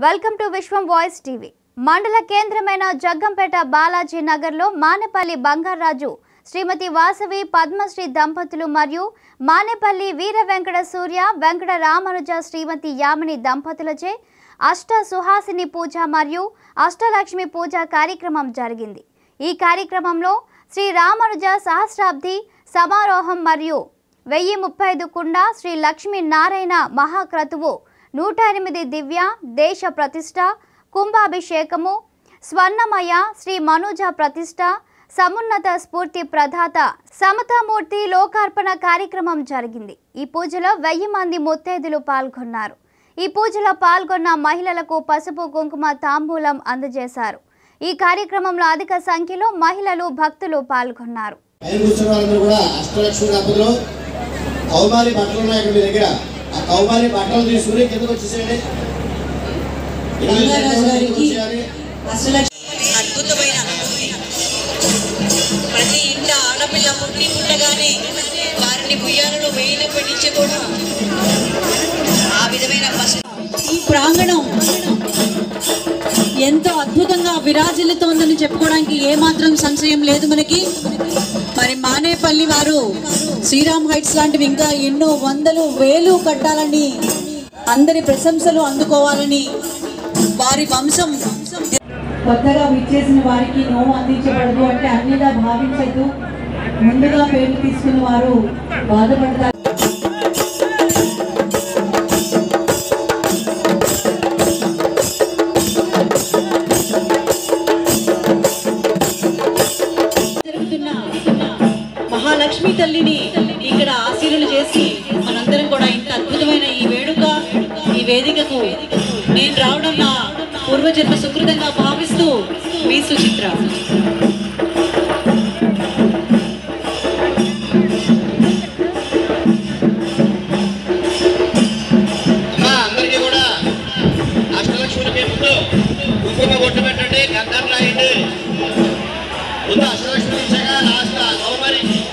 Welcome to Vishwam voice TV మండల కేంద్రమైన జగ్గంపేట బాలాజీ నగర్లో మానేపల్లి బంగారాజు శ్రీమతి వాసవి పద్మశ్రీ దంపతులు మరియు మానేపల్లి వీర వెంకట సూర్య వెంకట రామానుజ శ్రీమతి యామిని దంపతులచే అష్ట సుహాసిని పూజ మరియు అష్టలక్ష్మి పూజ కార్యక్రమం జరిగింది ఈ కార్యక్రమంలో శ్రీ రామానుజ సహస్రాబ్ది సమారోహం మరియు వెయ్యి ముప్పై ఐదు కుండ శ్రీ లక్ష్మీ నారాయణ మహాక్రతువు నూట ఎనిమిది దివ్య దేశ ప్రతిష్ట కుంభాభిషేకము స్వర్ణమయ శ్రీ మనుజ ప్రతిష్ట సమున్నత స్ఫూర్తి ప్రదాత సమతామూర్తి లోకార్పణ కార్యక్రమం జరిగింది ఈ పూజలో వెయ్యి మంది ముత్తైదులు పాల్గొన్నారు ఈ పూజలో పాల్గొన్న మహిళలకు పసుపు కుంకుమ తాంబూలం అందజేశారు ఈ కార్యక్రమంలో అధిక సంఖ్యలో మహిళలు భక్తులు పాల్గొన్నారు పైన కూర్చున్న వాళ్ళందరూ కూడా అష్టలక్ష్మి దంపతులు కౌమారి బట్టలు ఉన్నాయి ఇక్కడ మీ దగ్గర ఆ కౌమారి బట్టలు తీసుకుని కిందకు వచ్చేసేయండి ఎనిమిది రంగారాజు సెకండ్లు గారికి కిందకు వచ్చేయాలి. అష్టలక్ష్మి అద్భుతమైన అనుభూతి ప్రతి ఇంట ఆడపిల్ల పుట్టి పుట్టగానే వారిని బుయ్యాలలో వేయినప్పటి నుంచి కూడా ఆ విధమైన పసుపు ఈ ప్రాంగణం ఎంతో అద్భుతంగా విరాజిల్లుతోందని చెప్పుకోవడానికి ఏమాత్రం సంశయం లేదు మనకి మరి మానేపల్లి వారు శ్రీరామ్ హైట్స్ లాంటివి ఇంకా ఎన్నో వందలు వేలు కట్టాలని అందరి ప్రశంసలు అందుకోవాలని వారి వంశం కొత్తగా విచ్చేసిన వారికి నోము అందించబడదు అంటే అన్నిగా భావించద్దు ముందుగా పేర్లు తీసుకున్న వారు బాధపడతారు జరుగుతున్న మహాలక్ష్మి తల్లిని ఇక్కడ ఆశీర్వలు చేసి మనందరం కూడా ఇంత అద్భుతమైన ఈ వేడుక ఈ వేదికకు నేను రావడం నా పూర్వజన్మ సుకృతంగా భావిస్తూ మీ సుచిత్ర అమ్మా అందరికీ కూడా అష్టలక్ష్మికి ముందు కుంకుమ కొట్టు పెట్టండి గంధం రాయండి ముందు అష్టలక్ష్మి ఇచ్చాక లాస్ట్ ఆ కౌమారి